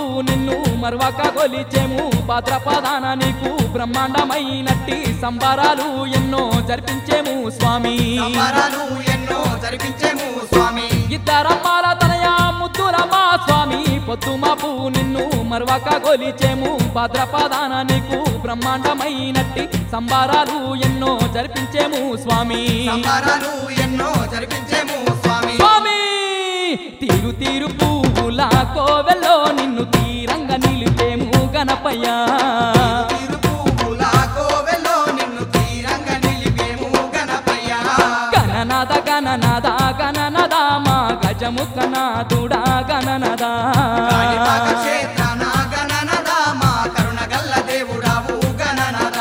నిన్ను మరవక గొలిచేము భాద్రపదాన నీకు బ్రహ్మాండమైనట్టి సంబరాలు ఎన్నో జరిపించేము స్వామి సంబరాలు ఎన్నో జరిపించేము స్వామి ఇద్దరమ్మాల తనయ ముద్దులమ్మా స్వామి పొద్దుమాపు నిన్ను మరవక గొలిచేము భాద్రపదాన నీకు బ్రహ్మాండమైనట్టి సంబరాలు ఎన్నో జరిపించేము స్వామి సంబరాలు ఎన్నో జరిపించేము స్వామి స్వామి తీరు తీరు పువ్వుల కోవెల్లో నిన్ను తీరంగా నిలిపేము గణపయ్యా తీరు పువ్వుల కోవెల్లో నిన్ను తీరంగా నిలిపేము గణపయ్య గణనాద గణనాద గణనద మా గజముఖ నాదుడా గణనద కాణిపాక క్షేత్రాన గణనద మా కరుణగల్ల దేవుడావు గణనద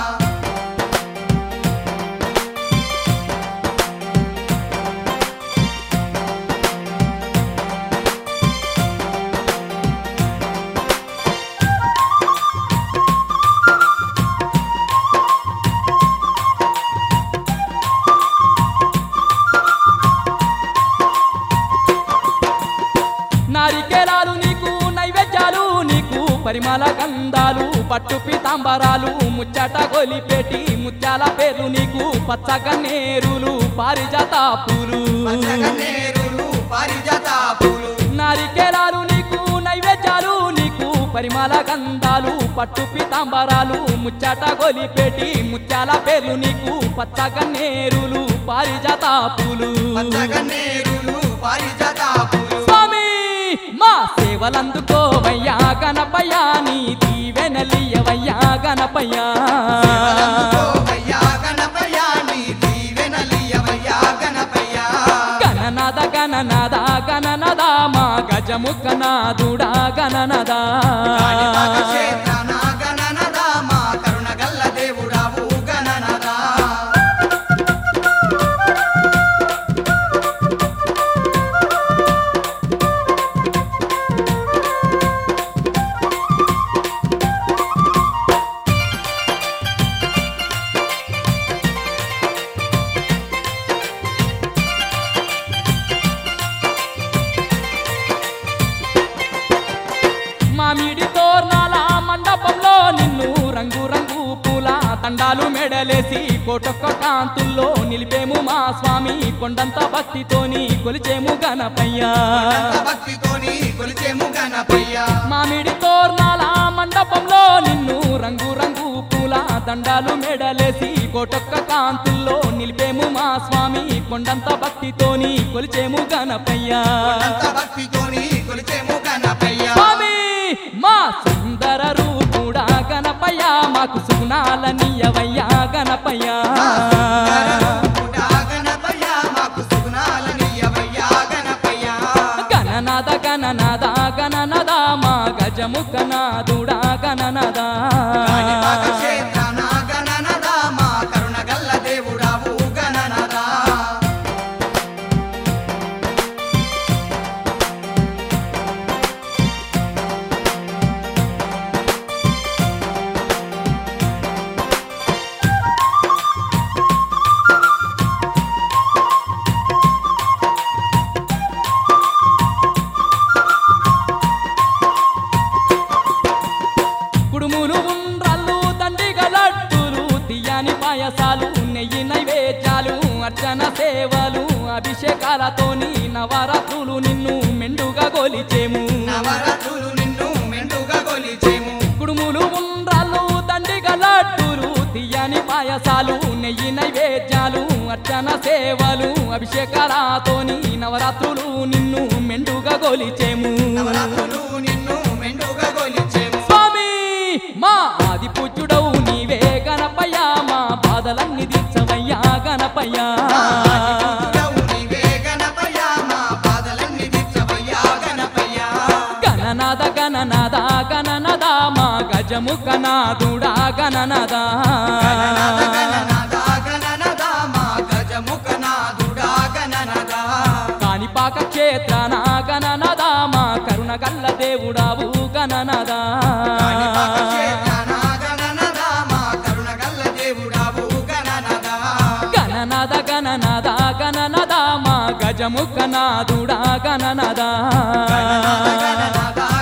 నారికేలాలు నీకు నైవేద్యాలు నీకు పరిమళ గంధాలు పట్టు పీతాంబరాలు ముచ్చట గొలిపేటి ముత్యాల పేర్లు నీకు పచ్చగన్నేరులు పారిజాత పూలు పచ్చగన్నేరులు పారిజాత పూలు నారికేలాలు నీకు నైవేద్యాలు నీకు పరిమళ గంధాలు పట్టు పీతాంబరాలు ముచ్చట గొలిపేటి ముత్యాల పేర్లు నీకు పచ్చగన్నేరులు పారిజాత పూలు పచ్చగన్నేరులు పారిజాత పూలు స్వామి మా సేవలందుకోవయ్యా గణపయ్యా నీ దీవెనలియవయ్యా గణపయ్యా సేవలందుకోవయ్యా గణపయ్య నీ దీవెనలియవయ్యా గణపయ్య గణనాద గణనాద గణనద మా గజముఖ నాదుడా గణనద కాణిపాక క్షేత్రాన గణనద మా కరుణగల్ల దేవుడావు గణనద మామిడి తోర్నాల మండపంలో నిన్ను రంగు రంగు పూల తండాలు మెడలేసి కోటొక్క కాంతుల్లో నిలిపేము మా స్వామి కొండంత భక్తితోని కొలిచేము గణపయ్యా కొండంత భక్తితోని కొలిచేము గణపయ్య మామిడి తోర్నాల మండపంలో నిన్ను రంగు రంగు పూల దండాలు మెడలేసి కోటొక్క కాంతుల్లో నిలిపేము మా స్వామి కొండంత భక్తితోని కొలిచేము గణపయ్యా కొండంత భక్తితోని కొలిచేము గణపయ్య స్వామి మా సుందర రూపుడా గణపయ్య మాకు సుగుణాలనియవయ్యా గణపయ్యా కూడా గణపయ్య మాకు సుగుణాలనియవయ్యా గణపయ్య గణనాద గణనాద గణనద మా గజముఖ నాదుడా గణనద కాణిపాక క్షేత్రాన గణనద మా కరుణగల్ల దేవుడావు గణనద కుడుములు ఉండ్రల్లు దండిగ లడ్డులు తీయని పాయసాలు నెయ్యి నైవేద్యాలు అర్చన సేవలు అభిషేకాలతోని నవరాత్రులు నిన్ను మెండుగా గోలిచేము నవరాత్రులు నిన్ను మెండుగా కొలిచేము కుడుములు ఉండ్రాళ్ళు దండిగ లడ్డులు తీయని పాయసాలు నెయ్యి నైవేద్యాలు అర్చన సేవలు అభిషేకాలతోని నవరాత్రులు నిన్ను మెండుగా గోలిచేము నవరాత్రులు నిన్ను మెండుగా కొలిచేము స్వామి మా ఆది పూజ్యుడవు నీవే గణపయ్య మా బాధలన్నీ తీర్చవయ్యా గణపయ్య ఆదిపుత్రుడవు నీవే గణపయ్య మా బాధలన్నీ తీర్చవయ్యా గణపయ్య గణనాద గణనాద గణనద మా గజముఖ నాదుడా గణనద గణనాద గణనాద గణనద మా గజముఖనాథుడా గణనద కాణిపాక క్షేత్రాన గణనద మా కరుణ గల్ల దేవుడావు గణనద కాణిపాక క్షేత్రాన గణనద మా కరుణగల్ల దేవుడావు గణనద గణనద గణనద గణనద మా గజముఖ నాదుడా గణనద గణనాద గణనాద